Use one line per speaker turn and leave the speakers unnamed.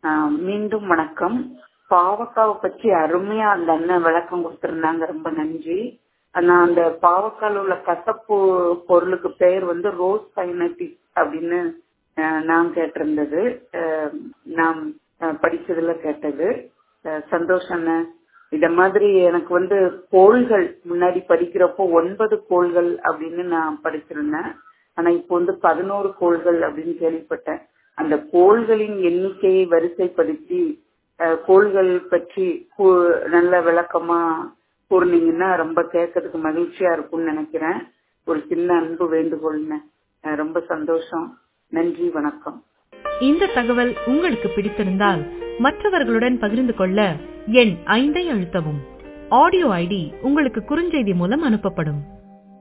ஆஹ் மீண்டும் வணக்கம் பாவக்காவை பற்றி அருமையா அந்த அண்ணன் விளக்கம் கொடுத்திருந்தாங்க ரொம்ப நன்றி நான் அந்த பாவக்கால உள்ள கசப்பு பொருளுக்கு பெயர் வந்து ரோஸ் பைனட்டிக் அப்படின்னு ஆஹ் நான் கேட்டிருந்தது ஆஹ் நான் ஆஹ் படிச்சதுல கேட்டது ஆஹ் சந்தோஷம் அண்ணன். இத மாதிரி எனக்கு வந்து கோள்கள் முன்னாடி படிக்கிறப்போ ஒன்பது கோள்கள் அப்படின்னு நான் படிச்சிருந்தேன் ஆனா இப்போ வந்து பதினோரு கோள்கள் அப்படின்னு கேள்விப்பட்டேன் அந்த கோள்களின் எண்ணிக்கையை வரிசைப்படுத்தி அஹ், கோள்கள் பற்றி கூ- நல்ல விளக்கமா கூறுனீங்கன்னா ரொம்ப கேட்கறதுக்கு மகிழ்ச்சியா இருக்கும்னு நினைக்கிறேன் ஒரு சின்ன அன்பு வேண்டுகோள்னு அஹ், ரொம்ப சந்தோஷம் நன்றி வணக்கம்
இந்த தகவல் உங்களுக்கு பிடித்திருந்தால் மற்றவர்களுடன் பகிர்ந்து கொள்ள எண் ஐந்தை அழுத்தவும் ஆடியோ ஐடி உங்களுக்கு குறுஞ்செய்தி மூலம் அனுப்பப்படும்